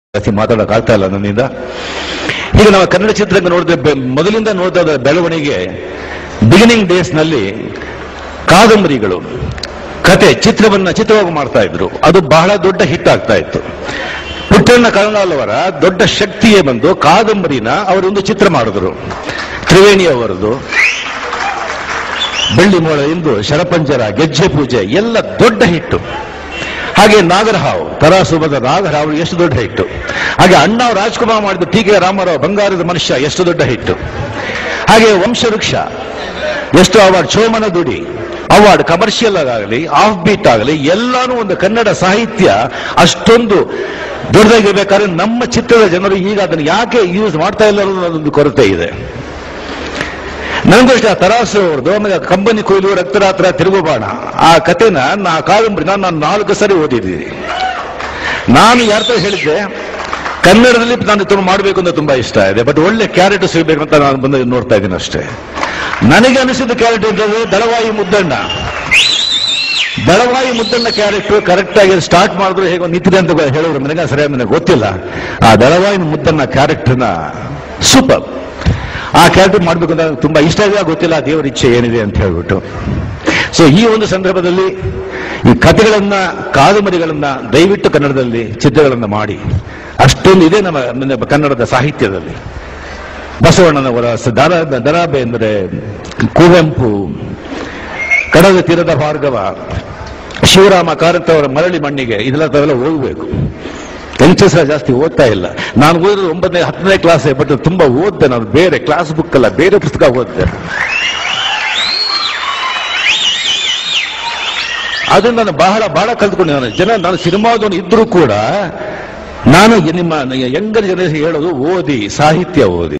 ಜಾಸ್ತಿ ಮಾತಾಡಕ್ ಆಗ್ತಾ ಇಲ್ಲ ನನ್ನಿಂದ ಈಗ ನಾವು ಕನ್ನಡ ಚಿತ್ರರಂಗ ನೋಡಿದ್ರೆ ಬೆ- ಮೊದಲಿಂದ ನೋಡ್ತಾ ಇದ್ದ ಬೆಳವಣಿಗೆ ಬಿಗಿನಿಂಗ್ ಡೇಸ್ ನಲ್ಲಿ ಕಾದಂಬರಿಗಳು ಕತೆ ಚಿತ್ರವನ್ನ ಚಿತ್ರವಾಗಿ ಮಾಡ್ತಾ ಇದ್ರು ಅದು ಬಹಳ ದೊಡ್ಡ ಹಿಟ್ ಆಗ್ತಾ ಇತ್ತು ಪುಟ್ಟಣ್ಣ ಕರುಣಾಲ್ ಅವರ ದೊಡ್ಡ ಶಕ್ತಿಯೇ ಬಂದು ಕಾದಂಬರಿನ ಅವರೊಂದು ಚಿತ್ರ ಮಾಡಿದ್ರು ತ್ರಿವೇಣಿ ಅವರದು ಬೆಳ್ಳಿ ಮೋಳ ಎಂದು ಶರಪಂಜರ ಗೆಜ್ಜೆ ಪೂಜೆ ಎಲ್ಲ ದೊಡ್ಡ ಹಿಟ್ಟು ಹಾಗೆ ನಾಗರಹಾವ್ ತರಾಸು ಬಂದ ನಾಗರಹಾವ್ ಎಷ್ಟು ದೊಡ್ಡ ಹಿಟ್ಟು ಹಾಗೆ ಅಣ್ಣ ರಾಜ್ಕುಮಾರ್ ಮಾಡಿದ ಟಿ ಕೆ ರಾಮರಾವ್ ಬಂಗಾರದ ಮನುಷ್ಯ ಎಷ್ಟು ದೊಡ್ಡ ಹಿಟ್ಟು ಹಾಗೆ ವಂಶವೃಕ್ಷ ಎಷ್ಟು award Chomana Dudi award commercial ಆಗಲಿ ಆಫ್ ಬೀಟ್ ಆಗಲಿ ಎಲ್ಲಾನು ಒಂದು ಕನ್ನಡ ಸಾಹಿತ್ಯ ಅಷ್ಟೊಂದು ದೊಡ್ಡದಾಗಿರ್ಬೇಕಾದ್ರೆ ನಮ್ಮ ಚಿತ್ರದ ಜನರು ಈಗ ಅದನ್ನು ಯಾಕೆ ಯೂಸ್ ಮಾಡ್ತಾ ಇಲ್ಲ ಅನ್ನೋದೊಂದು ಕೊರತೆ ಇದೆ ನನಗೂ ಇಷ್ಟ ತರಾಸು ಅವ್ರದ್ದು ಆಮೇಲೆ ಕಂಬನಿ ಕೊಯ್ಲು ರಕ್ತರಾತ್ರ ತಿರುಗುಬಾಣ ಆ ಕಥೆನ ನಾ ಕಾದಂಬರಿನ ನಾನು ನಾಲ್ಕು ಸರಿ ಓದಿದ್ದೀನಿ ನಾನು ಯಾರ ಹತ್ರ ಹೇಳಿದ್ದೆ ಕನ್ನಡದಲ್ಲಿ ನಾನು ತುಂಬ ಮಾಡಬೇಕು ಅಂತ ತುಂಬಾ ಇಷ್ಟ ಇದೆ ಬಟ್ ಒಳ್ಳೆ ಕ್ಯಾರೆಕ್ಟರ್ ಸಿಗಬೇಕು ಅಂತ ನಾನು ಬಂದು ನೋಡ್ತಾ ಇದ್ದೀನಿ ಅಷ್ಟೇ ನನಗೆ ಅನಿಸಿದ ಕ್ಯಾರೆಕ್ಟರ್ ಅಂತಂದ್ರೆ ದಳವಾಯಿ ಮುದ್ದಣ್ಣ ದಳವಾಯಿ ಮುದ್ದಣ್ಣ ಕ್ಯಾರೆಕ್ಟರ್ ಕರೆಕ್ಟ್ ಆಗಿ ಸ್ಟಾರ್ಟ್ ಮಾಡಿದ್ರು ಹೇಗೋ ನಿಂತಿದೆ ಅಂತ ಹೇಳೋರು ನನಗೆ ಸರಿಯಾಗಿ ನನಗೆ ಗೊತ್ತಿಲ್ಲ ಆ ದಳವಾಯಿ ಮುದ್ದಣ್ಣ ಕ್ಯಾರೆಕ್ಟರ್ನ ಸೂಪರ್ ಆ ಕ್ಯಾರೆಕ್ಟರ್ ಮಾಡಬೇಕು ಅಂತ ನನಗೆ ತುಂಬಾ ಇಷ್ಟ ಇದೆ ಗೊತ್ತಿಲ್ಲ ದೇವರ ಇಚ್ಛೆ ಏನಿದೆ ಅಂತ ಹೇಳ್ಬಿಟ್ಟು ಸೊ ಈ ಒಂದು ಸಂದರ್ಭದಲ್ಲಿ ಈ ಕಥೆಗಳನ್ನ ಕಾದಂಬರಿಗಳನ್ನ ದಯವಿಟ್ಟು ಕನ್ನಡದಲ್ಲಿ ಚಿತ್ರಗಳನ್ನ ಮಾಡಿ ಅಷ್ಟೊಂದು ಇದೆ ನಮ್ಮ ನಮ್ಮ ಕನ್ನಡದ ಸಾಹಿತ್ಯದಲ್ಲಿ ಬಸವಣ್ಣನವರ ಸ- ದರ ದರ ಬೇಂದ್ರೆ ಕುವೆಂಪು ಕಡಲ ತೀರದ ಭಾರ್ಗವ ಶಿವರಾಮ ಕಾರಂತವರ ಮರಳಿ ಮಣ್ಣಿಗೆ ಇದೆಲ್ಲ ತಾವೆಲ್ಲ ಹೋಗ್ಬೇಕು ಯಂಗ್ಸ್ಟರ್ಸ್ ಜಾಸ್ತಿ ಓದ್ತಾ ಇಲ್ಲ ನಾನು ಓದಿರೋದು ಒಂಬತ್ತನೇ ಹತ್ತನೇ ಕ್ಲಾಸ್ ಬಟ್ ತುಂಬಾ ಓದ್ದೆ ನಾನು ಬೇರೆ ಕ್ಲಾಸ್ ಬುಕ್ ಅಲ್ಲ ಬೇರೆ ಪುಸ್ತಕ ಓದ್ದೆ ಅದನ್ನ ನಾನು ಬಹಳ ಬಹಳ ಕಲ್ತ್ಕೊಂಡೆ ನಾನು ಜನ ನಾನು ಸಿನಿಮಾದವನು ಇದ್ರೂ ಕೂಡ ನಾನು ನಿಮ್ಮ ಯಂಗರ್ ಜನರಿಗೆ ಹೇಳೋದು ಓದಿ ಸಾಹಿತ್ಯ ಓದಿ